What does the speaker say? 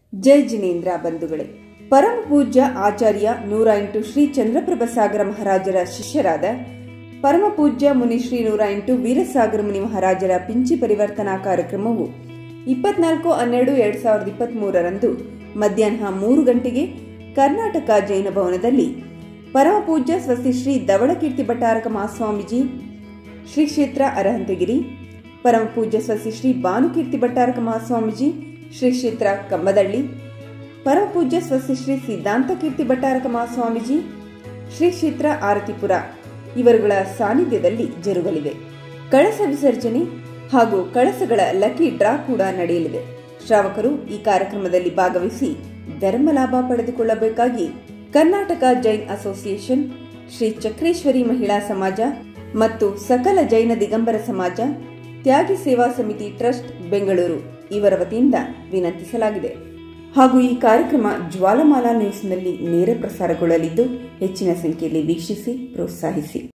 ಜೈ ಜಿನೇಂದ್ರ ಬಂಧುಗಳೇ ಪರಮ ಪೂಜ್ಯ ಆಚಾರ್ಯ ನೂರ ಎಂಟು ಶ್ರೀ ಚಂದ್ರಪ್ರಭಸಾಗರ ಮಹಾರಾಜರ ಶಿಷ್ಯರಾದ ಪರಮ ಪೂಜ್ಯ ಮುನಿ ಶ್ರೀ ನೂರ ಎಂಟು ವೀರಸಾಗರ ಮುನಿ ಮಹಾರಾಜರ ಪಿಂಚಿ ಪರಿವರ್ತನಾ ಕಾರ್ಯಕ್ರಮವು ಇಪ್ಪತ್ನಾಲ್ಕು ಹನ್ನೆರಡು ಎರಡ್ ಸಾವಿರದ ಇಪ್ಪತ್ತ್ ಮೂರರಂದು ಮಧ್ಯಾಹ್ನ ಮೂರು ಗಂಟೆಗೆ ಕರ್ನಾಟಕ ಜೈನ ಭವನದಲ್ಲಿ ಪರಮ ಪೂಜ್ಯ ಸ್ವಸ್ತಿ ಶ್ರೀ ಧವಳಕೀರ್ತಿ ಭಟ್ಟಾರಕ ಮಹಾಸ್ವಾಮೀಜಿ ಶ್ರೀ ಕ್ಷೇತ್ರ ಅರಹಂತಗಿರಿ ಪರಮ ಪೂಜ್ಯ ಸ್ವಸ್ತಿ ಶ್ರೀ ಭಾನುಕೀರ್ತಿ ಭಟ್ಟಾರಕ ಮಹಾಸ್ವಾಮೀಜಿ ಶ್ರೀ ಕ್ಷೇತ್ರ ಕಂಬದಳ್ಳಿ ಪರಮ ಪೂಜ್ಯ ಸ್ವಸ್ತಿ ಶ್ರೀ ಸಿದ್ಧಾಂತ ಕೀರ್ತಿ ಭಟ್ಟಾರಕ ಮಹಾಸ್ವಾಮೀಜಿ ಶ್ರೀ ಕ್ಷೇತ್ರ ಆರತಿಪುರ ಇವರುಗಳ ಸಾನ್ನಿಧ್ಯದಲ್ಲಿ ಜರುಗಲಿವೆ ಕಳಸ ವಿಸರ್ಜನೆ ಹಾಗೂ ಕಳಸಗಳ ಲಕ್ಕಿ ಡ್ರಾ ಕೂಡ ನಡೆಯಲಿದೆ ಶ್ರಾವಕರು ಈ ಕಾರ್ಯಕ್ರಮದಲ್ಲಿ ಭಾಗವಹಿಸಿ ಧರ್ಮಲಾಭ ಪಡೆದುಕೊಳ್ಳಬೇಕಾಗಿ ಕರ್ನಾಟಕ ಜೈನ್ ಅಸೋಸಿಯೇಷನ್ ಶ್ರೀ ಚಕ್ರೇಶ್ವರಿ ಮಹಿಳಾ ಸಮಾಜ ಮತ್ತು ಸಕಲ ಜೈನ ದಿಗಂಬರ ಸಮಾಜ ತ್ಯಾಗಿ ಸೇವಾ ಸಮಿತಿ ಟ್ರಸ್ಟ್ ಬೆಂಗಳೂರು ಇವರ ವತಿಯಿಂದ ವಿನಂತಿಸಲಾಗಿದೆ ಹಾಗೂ ಈ ಕಾರ್ಯಕ್ರಮ ಜ್ವಾಲಮಾಲಾ ನ್ಯೂಸ್ನಲ್ಲಿ ನೇರ ಪ್ರಸಾರಗೊಳ್ಳಲಿದ್ದು ಹೆಚ್ಚಿನ ಸಂಖ್ಯೆಯಲ್ಲಿ ವೀಕ್ಷಿಸಿ ಪ್ರೋತ್ಸಾಹಿಸಿ